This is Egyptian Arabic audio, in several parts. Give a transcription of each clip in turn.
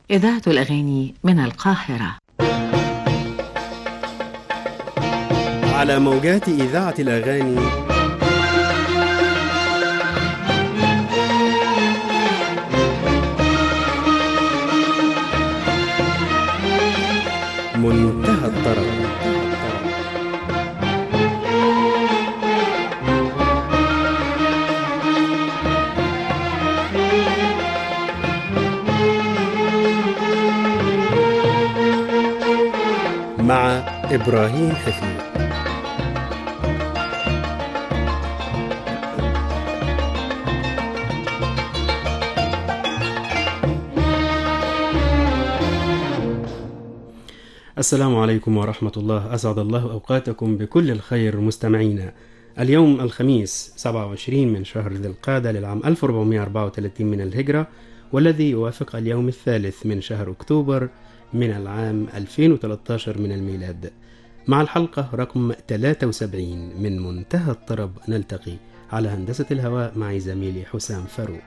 إذاعة الأغاني من القاهرة على موجات إذاعة الأغاني منتهى الطرب مع إبراهيم حفيظ السلام عليكم ورحمة الله أسعد الله أوقاتكم بكل الخير مستمعينا اليوم الخميس 27 من شهر ذي القعدة للعام 1434 من الهجرة والذي يوافق اليوم الثالث من شهر أكتوبر من العام 2013 من الميلاد مع الحلقة رقم 73 من منتهى الطرب نلتقي على هندسة الهواء مع زميلي حسام فاروق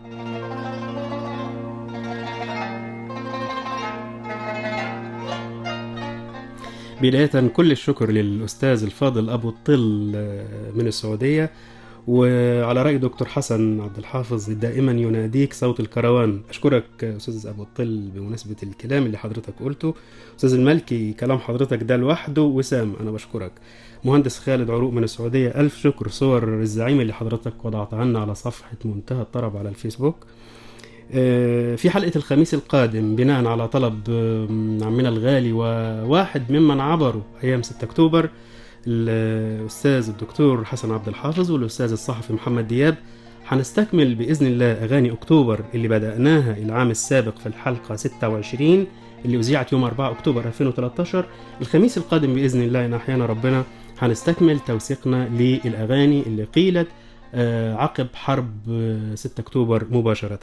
بداية كل الشكر للأستاذ الفاضل أبو الطل من السعودية وعلى رأي دكتور حسن عبد الحافظ دائما يناديك صوت الكروان أشكرك أستاذ أبو الطل بمناسبة الكلام اللي حضرتك قلته أستاذ الملكي كلام حضرتك ده لوحده وسام أنا بشكرك مهندس خالد عروق من السعودية ألف شكر صور الزعيم اللي حضرتك وضعتها لنا على صفحة منتهى الطرب على الفيسبوك في حلقة الخميس القادم بناء على طلب عمنا الغالي وواحد ممن عبروا أيام 6 أكتوبر الأستاذ الدكتور حسن عبد الحافظ والأستاذ الصحفي محمد دياب هنستكمل بإذن الله أغاني أكتوبر اللي بدأناها العام السابق في الحلقة 26 اللي أذيعت يوم 4 أكتوبر 2013 الخميس القادم بإذن الله إن أحيانا ربنا هنستكمل توثيقنا للأغاني اللي قيلت عقب حرب 6 أكتوبر مباشرةً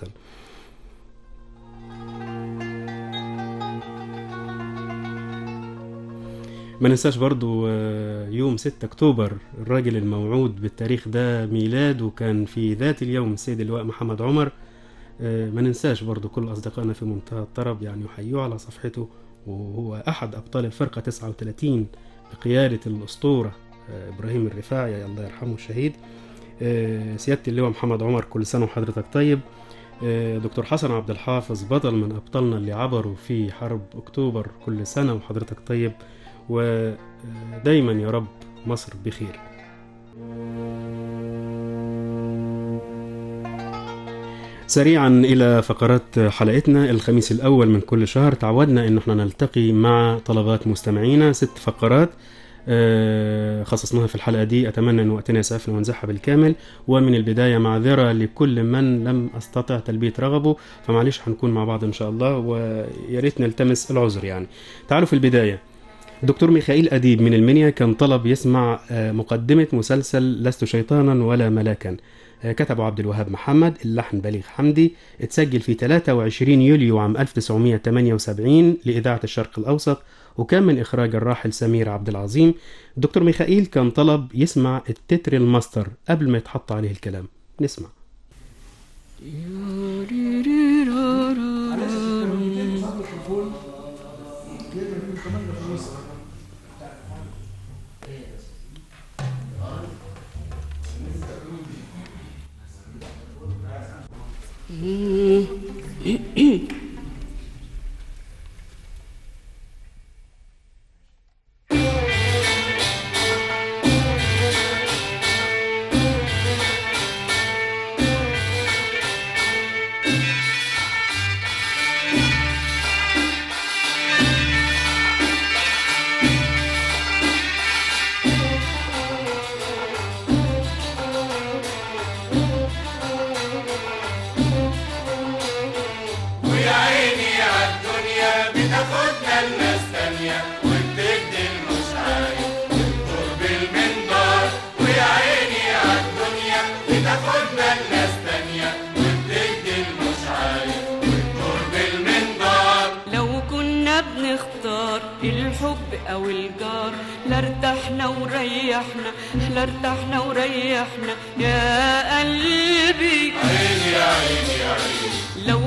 ما ننساش برضو يوم 6 اكتوبر الراجل الموعود بالتاريخ ده ميلاد وكان في ذات اليوم السيد اللواء محمد عمر ما ننساش برضو كل اصدقائنا في منتهى الطرب يعني يحيوه على صفحته وهو احد ابطال الفرقه 39 بقياده الاسطوره ابراهيم الرفاعي الله يرحمه الشهيد سياده اللواء محمد عمر كل سنه وحضرتك طيب دكتور حسن عبد الحافظ بطل من ابطالنا اللي عبروا في حرب اكتوبر كل سنه وحضرتك طيب ودايما يا رب مصر بخير سريعا الى فقرات حلقتنا الخميس الاول من كل شهر تعودنا ان احنا نلتقي مع طلبات مستمعينا ست فقرات خصصناها في الحلقه دي اتمنى ان وقتنا يسعفنا ونزحها بالكامل ومن البدايه معذره لكل من لم استطع تلبيه رغبه فمعلش هنكون مع بعض ان شاء الله ويا ريت نلتمس العذر يعني تعالوا في البدايه دكتور ميخائيل أديب من المنيا كان طلب يسمع مقدمة مسلسل لست شيطانا ولا ملاكا كتبه عبد الوهاب محمد اللحن بليغ حمدي اتسجل في 23 يوليو عام 1978 لإذاعة الشرق الأوسط وكان من إخراج الراحل سمير عبد العظيم الدكتور ميخائيل كان طلب يسمع التتر الماستر قبل ما يتحط عليه الكلام نسمع او الجار لا ارتحنا وريحنا لا ارتحنا وريحنا يا قلبي عيني يا عيني يا عيني لو كنا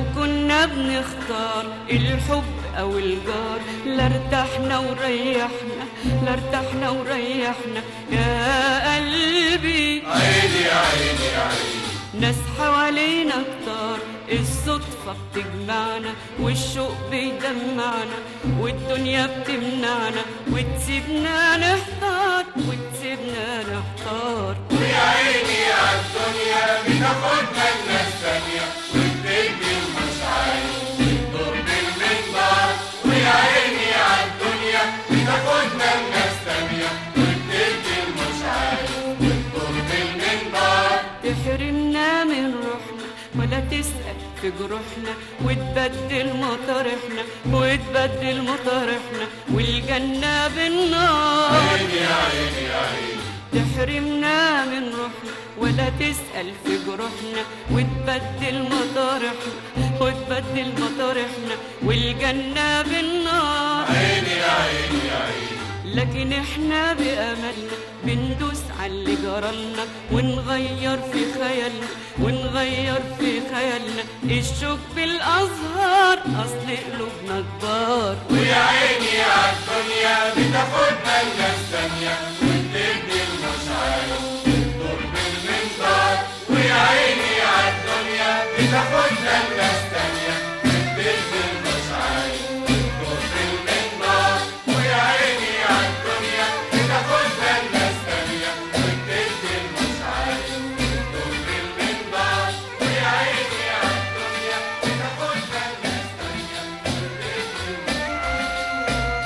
واحنا بنختار الحب او الجار لا ارتحنا وريحنا لا ارتحنا وريحنا يا قلبي عيني يا عيني يا عيني ناس حوالينا كتار الصدفة بتجمعنا والشوق بيدمعنا والدنيا بتمنعنا وتسيبنا نحتار وتسيبنا نحتار ويا عيني على الدنيا بتاخدنا الناس ثانية وبتدي المشاعر بتدور بالمنبر ويا عيني على الدنيا بتاخدنا الناس ثانية وبتدي المشاعر بتدور بالمنبر تحرمنا من روحنا ولا تسأل في جروحنا وتبدل مطارحنا وتبدل مطارحنا والجنة بالنار عيني يا عيني يا عيني تحرمنا من روحنا ولا تسأل في جروحنا وتبدل مطارحنا وتبدل مطارحنا والجنة بالنار عيني يا عيني يا عيني لكن احنا بأملنا بندوس على اللي جرالنا ونغير في خيالنا ونغير في خيالنا الشوك بالأزهار أصل قلوبنا كبار ويا عيني على الدنيا بتاخدنا الناس ثانية وبتدي المشاعر بتدور بالمنبر ويا عيني على الدنيا بتاخدنا الناس ثانية وبتدي المشاعر بتدور بالمنبر ويا عيني على الدنيا بتاخدنا الناس ثانية وبتدي المشاعر بتدور بالمنبر ويا عيني على الدنيا بتاخدنا الناس ثانية وبتدي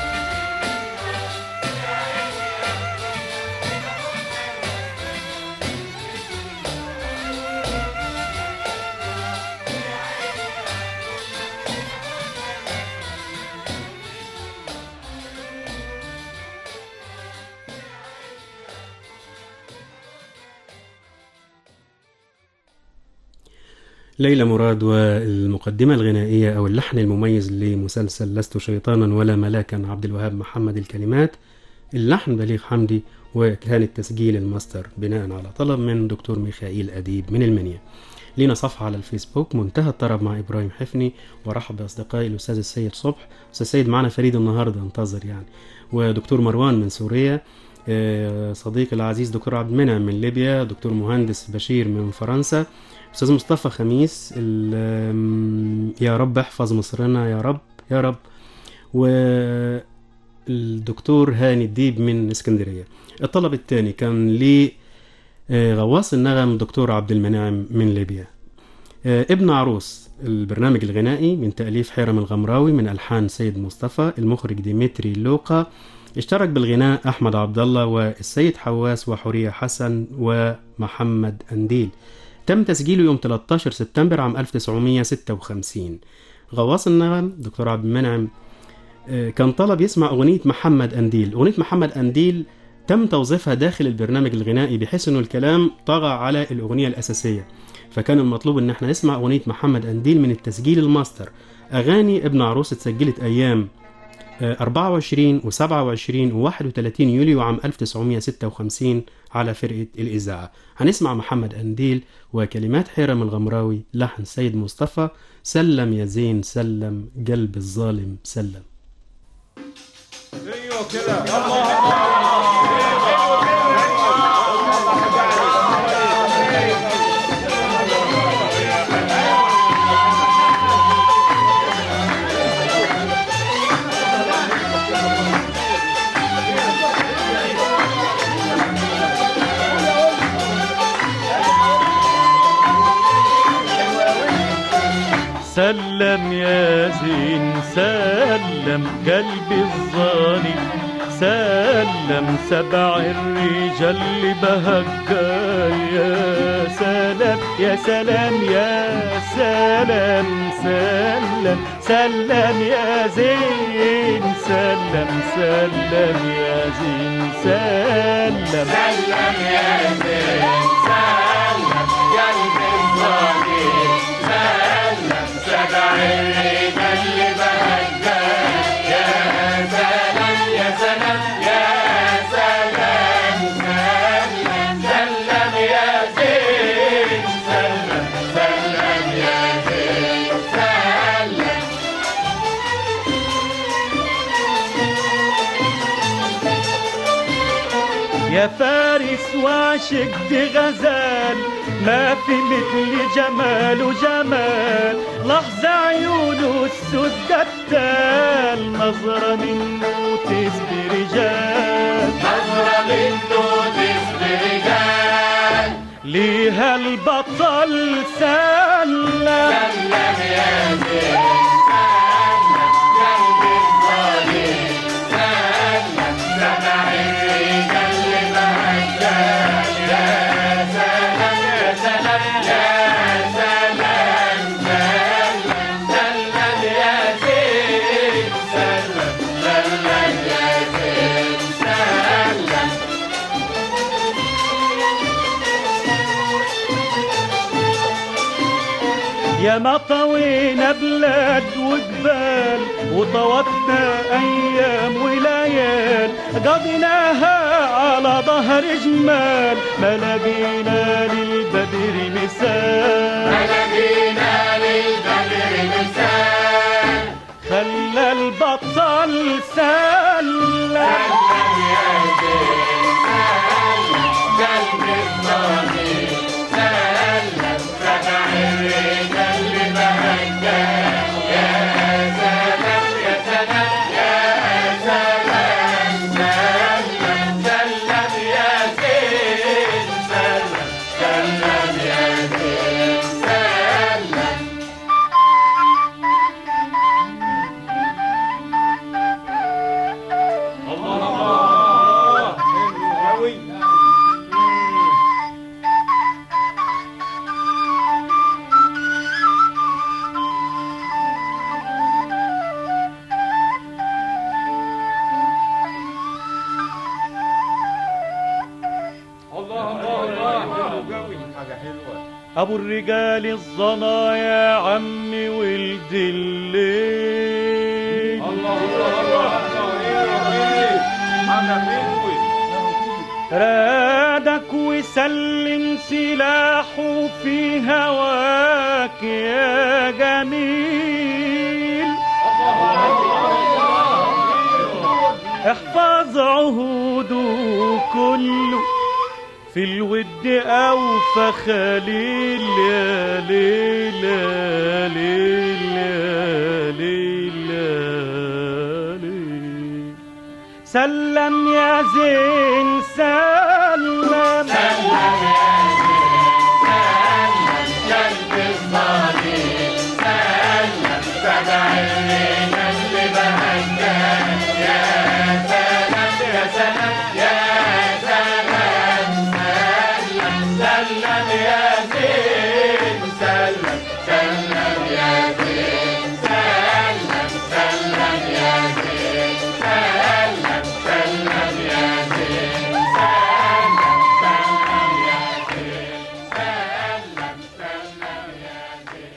ليلى مراد والمقدمة الغنائية أو اللحن المميز لمسلسل لست شيطانا ولا ملاكا عبد الوهاب محمد الكلمات اللحن بليغ حمدي وكان التسجيل الماستر بناء على طلب من دكتور ميخائيل أديب من المنيا لينا صفحة على الفيسبوك منتهى الطرب مع إبراهيم حفني ورحب بأصدقائي الأستاذ السيد صبح أستاذ السيد معنا فريد النهاردة انتظر يعني ودكتور مروان من سوريا آه، صديقي العزيز دكتور عبد المنعم من ليبيا دكتور مهندس بشير من فرنسا استاذ مصطفى خميس ال- آم، يا رب احفظ مصرنا يا رب يا رب والدكتور هاني الديب من اسكندريه الطلب الثاني كان لي آه، غواص النغم دكتور عبد المنعم من ليبيا آه، ابن عروس البرنامج الغنائي من تأليف حيرم الغمراوي من ألحان سيد مصطفى المخرج ديمتري لوقا اشترك بالغناء أحمد عبد الله والسيد حواس وحورية حسن ومحمد أنديل تم تسجيله يوم 13 سبتمبر عام 1956 غواص النغم دكتور عبد المنعم آه، كان طلب يسمع أغنية محمد أنديل أغنية محمد أنديل تم توظيفها داخل البرنامج الغنائي بحيث انه الكلام طغى على الأغنية الأساسية فكان المطلوب ان احنا نسمع أغنية محمد أنديل من التسجيل الماستر أغاني ابن عروس اتسجلت أيام آه، 24 و27 و31 يوليو عام 1956 على فرقة الإذاعة هنسمع محمد أنديل وكلمات حيرم الغمراوي لحن سيد مصطفى سلم يا زين سلم قلب الظالم سلم ايوه كده سلم يا زين سلم قلبي الظالم سلم سبع الرجال اللي بهجا يا سلام يا سلام يا سلام سلم سلم يا زين سلم سلم يا زين سلم سلم يا زين سلم قلب الظالم سلم سبع الرجال اللي بهجا يا سلام يا سلام يا سلام سلم سلم يا زين سلم سلم يا زين يا فارس وعشقت غزال ما في مثل جمال وجمال لحظة عيونه السود قتال نظرة منه تسبي رجال نظرة بنته تسبي رجال ليها البطل سلم سلم يا زين سلم قلبي الصديق سلم سمع الرجال اللي مهجال يا سلام يا سلام يا سلام سلم سلم يا زين سلم سلم يا زين سلم يا ما طوينا بلاد وجبال وطوتنا ايام وليال قضيناها على ظهر جمال ما لقينا للبدر مثال لقينا للبدر مثال خلى البطل سلم قلب الصديق سلم سمع الرجال اللي مهجال يا سلام يا سلام يا سلام سلم سلم يا زين سلم سلم يا زين سلم ابو الرجال الظنا يا عمي ولد الليل رادك وسلم سلاحه في هواك يا جميل احفظ عهوده كله في الود أوفى خليل يا ليل يا ليل يا ليل يا ليل سلم يا زين سلم قلب الصديق سلم سمع الرجال اللي مهجال يا سلام يا سلام يا سلام سلم سلم يا زين سلم سلم يا زين سلم سلم يا زين سلم سلم يا زين سلم سلم يا زين سلم سلم يا زين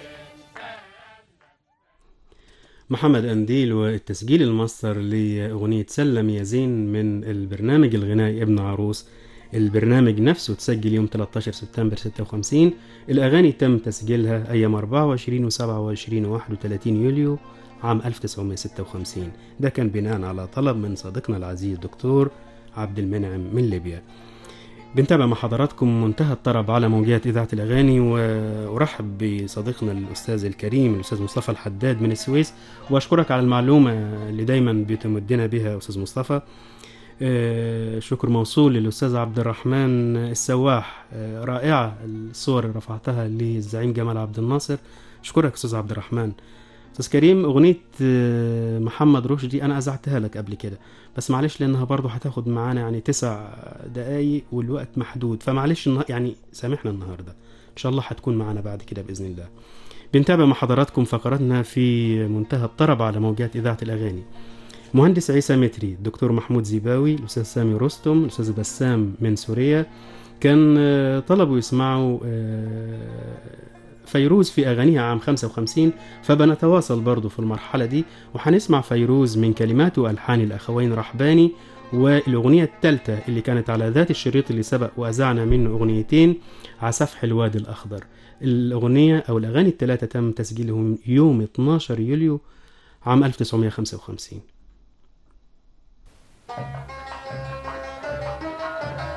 محمد أنديل والتسجيل الماستر لأغنية سلم يزين من البرنامج الغنائي ابن عروس البرنامج نفسه تسجل يوم 13 سبتمبر 56 الأغاني تم تسجيلها أيام 24 و27 و31 يوليو عام 1956 ده كان بناء على طلب من صديقنا العزيز الدكتور عبد المنعم من ليبيا بنتابع مع حضراتكم منتهى الطرب على موجات إذاعة الأغاني وأرحب بصديقنا الأستاذ الكريم الأستاذ مصطفى الحداد من السويس وأشكرك على المعلومة اللي دايما بتمدنا بها أستاذ مصطفى آه، شكر موصول للأستاذ عبد الرحمن السواح آه، رائعة الصور اللي رفعتها للزعيم جمال عبد الناصر أشكرك أستاذ عبد الرحمن أستاذ كريم أغنية آه، محمد رشدي أنا أذعتها لك قبل كده بس معلش لأنها برضه هتاخد معانا يعني تسع دقايق والوقت محدود فمعلش النها- يعني سامحنا النهاردة إن شاء الله هتكون معانا بعد كده بإذن الله بنتابع مع حضراتكم فقراتنا في منتهى الطرب على موجات إذاعة الأغاني مهندس عيسى متري الدكتور محمود زيباوي الأستاذ سامي رستم الأستاذ بسام من سوريا كان آه، طلبوا يسمعوا آه، فيروز في أغانيها عام 55 فبنتواصل برضو في المرحلة دي وهنسمع فيروز من كلمات وألحان الأخوين رحباني والأغنية الثالثة اللي كانت على ذات الشريط اللي سبق وأذعنا منه أغنيتين على سفح الوادي الأخضر الأغنية أو الأغاني الثلاثة تم تسجيلهم يوم 12 يوليو عام 1955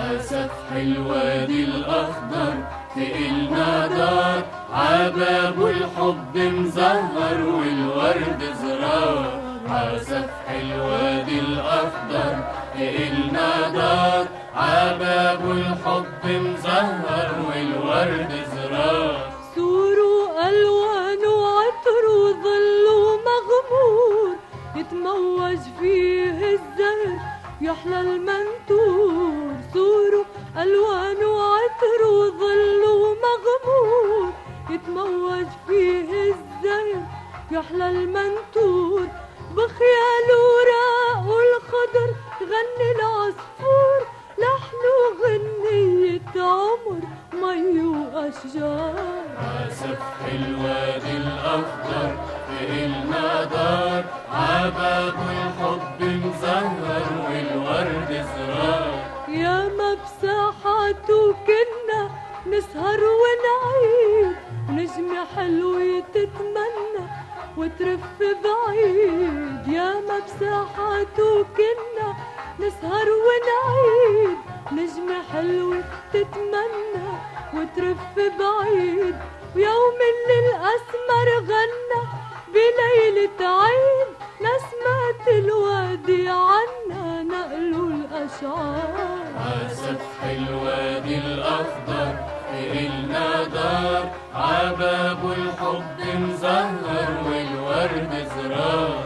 عسفح الوادي الأخضر تقلنا دار عباب الحب مزهر والورد زرار عسفح الوادي الأخضر تقلنا دار عباب الحب مزهر والورد زرار سور ألوان وعطر وظل مغمور يتموج فيه الزهر يحلى المنتور سور ألوان وعطر وظل مغمور يتموج فيه الزهر يحلى المنتور بخيال وراء الخضر غني العصفور لحن غنية عمر مي وأشجار عسفح الوادي الأخضر تقلنا دار عباب الحب مزهر والورد زرار يا ما بساحاته كنا نسهر ونعيد نجمة حلوة تتمنى وترف بعيد يا ما بساحاته كنا نسهر ونعيد نجمة حلوة تتمنى وترف بعيد ويوم اللي الأسمر غنى بليلة عيد نسمات الوادي عنا نقلوا الأشعار عسفح الوادي الأخضر تقلنا دار عباب الحب مزهر والورد زرار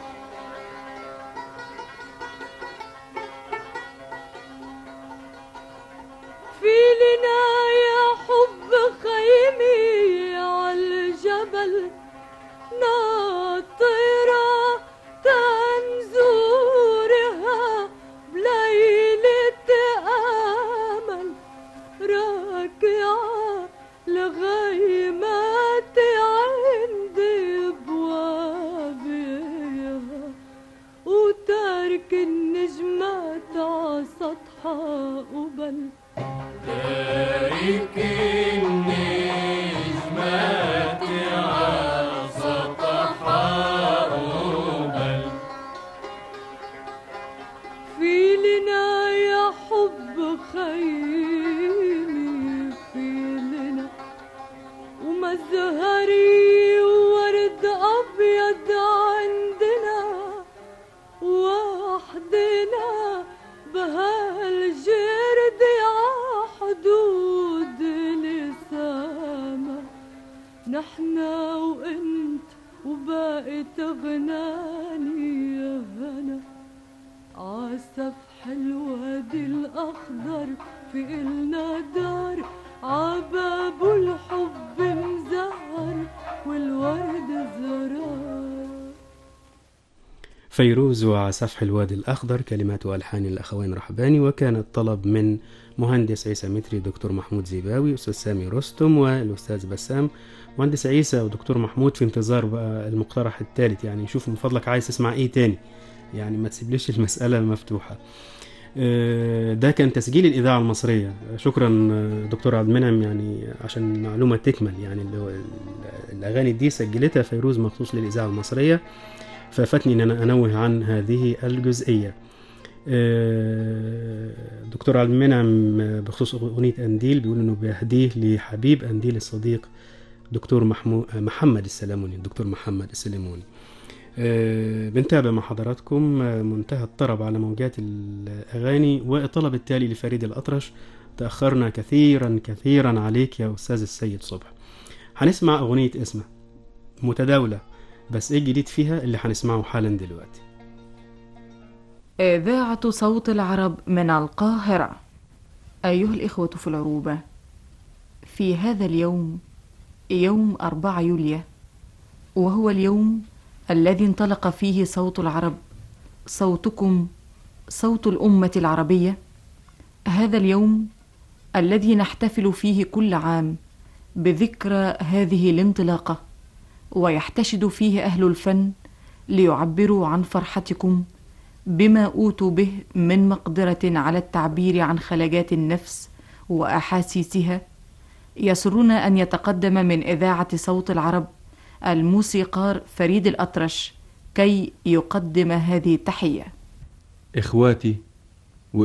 في لنا يا حب خيمي عالجبل ناطرة تنزورها بليلة أمل راكعة لغيمات عند أبوابها وتارك النجمات عسطحها قبل تارك النجمات على سطحها قبل في لنا يا حب خيمي في لنا ومزهري وورد أبيض عندنا وحدنا بهالجرد عحدود لسامة نحنا وانت وباقي غناني يا هنا عسفح الوادي الأخضر في إلنا دار عباب الحب مزهر والورد زرار فيروز وسفح الوادي الأخضر كلمات وألحان الأخوين رحباني وكان الطلب من مهندس عيسى متري دكتور محمود زيباوي أستاذ سامي رستم والأستاذ بسام مهندس عيسى ودكتور محمود في انتظار بقى المقترح الثالث يعني شوف من فضلك عايز تسمع ايه تاني يعني ما تسيبليش المسألة مفتوحة آه، ده كان تسجيل الإذاعة المصرية شكرا آه، دكتور عبد المنعم يعني عشان المعلومة تكمل يعني اللي هو ال- الأغاني دي سجلتها فيروز مخصوص للإذاعة المصرية ففاتني ان انا انوه عن هذه الجزئيه آه، دكتور عبد المنعم آه، بخصوص اغنيه انديل بيقول انه بيهديه لحبيب انديل الصديق دكتور محمو... آه، محمد السلاموني الدكتور محمد السلاموني آه، بنتابع مع حضراتكم آه، منتهى الطرب على موجات الاغاني والطلب التالي لفريد الاطرش تاخرنا كثيرا كثيرا عليك يا استاذ السيد صبح هنسمع اغنيه اسمها متداوله بس ايه الجديد فيها اللي هنسمعه حالا دلوقتي إذاعة صوت العرب من القاهرة أيها الإخوة في العروبة في هذا اليوم يوم أربعة يوليو وهو اليوم الذي انطلق فيه صوت العرب صوتكم صوت الأمة العربية هذا اليوم الذي نحتفل فيه كل عام بذكرى هذه الانطلاقة ويحتشد فيه أهل الفن ليعبروا عن فرحتكم بما اوتوا به من مقدره على التعبير عن خلاجات النفس واحاسيسها يسرنا ان يتقدم من اذاعه صوت العرب الموسيقار فريد الاطرش كي يقدم هذه التحيه إخواتي